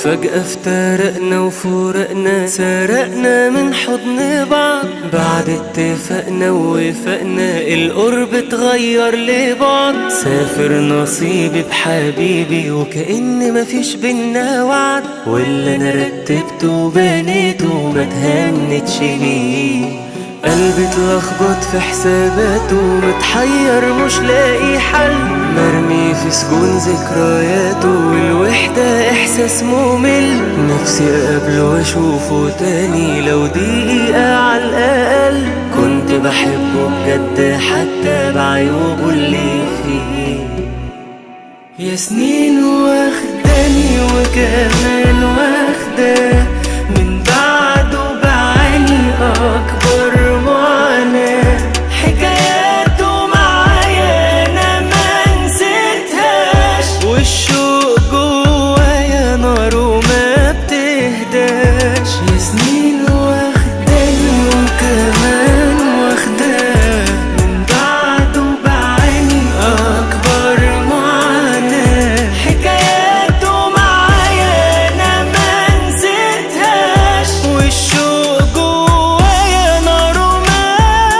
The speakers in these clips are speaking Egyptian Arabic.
فجأة افترقنا وفرقنا سرقنا من حضن بعض بعد اتفقنا ووفقنا القرب اتغير لبعض سافر نصيبي بحبيبي وكأن مفيش بينا وعد واللي انا رتبته وبنيته ما تهنتش بيه قلبي اتلخبط في حساباته متحير مش لاقي حل مرمي في سجون ذكرياته والوحدة إحساس ممل نفسي أقابله وأشوفه تاني لو دقيقة على الأقل كنت بحبه بجد حتى بعيوبه اللي فيه يا سنين واخداني وكمان واخداه من بعده بعاني أكبر معاناة حكاياته معايا أنا ما نسيتهاش والشوق جوايا نار وما بتهداش يا سنين واخداني وكمان واخداه من بعده بعاني أكبر معاناة حكاياته معايا أنا ما نسيتهاش والشوق جوايا نار وما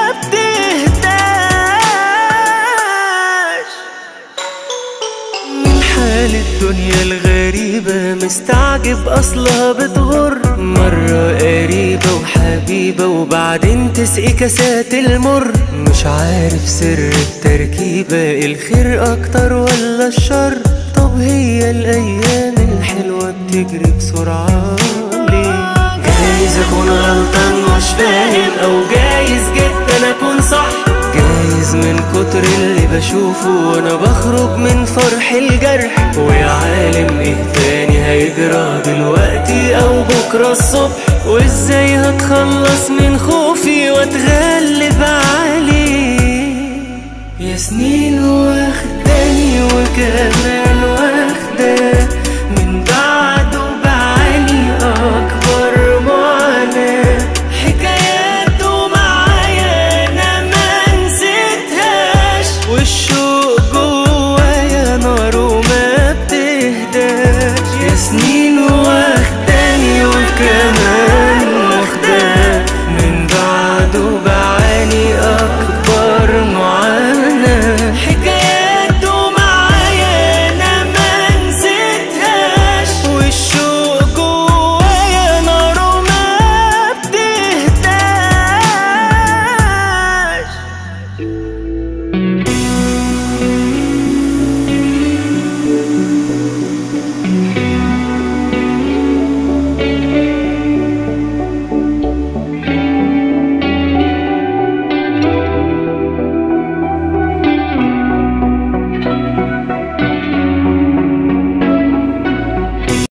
بتهداش من حال الدنيا الغريبة مستعجب أصلها بتغر مرة قريبة وحبيبة وبعدين تسقي كاسات المر مش عارف سر التركيبة الخير أكتر ولا الشر طب هي الأيام الحلوة بتجري بسرعة ليه جايز أكون غلطان مش فاهم أو جايز جدا أكون صح جايز من كتر اللي بشوفه وانا بخرج من فرح الجرح ويا عالم ايه تاني هيجرى دلوقتي او بكرة الصبح وازاي هتخلص من خوفي واتغلب عليه يا سنين واخداني وكمان واخداه من بعده بعاني اكبر معاناة حكاياته معايا انا ما نسيتهاش والشوق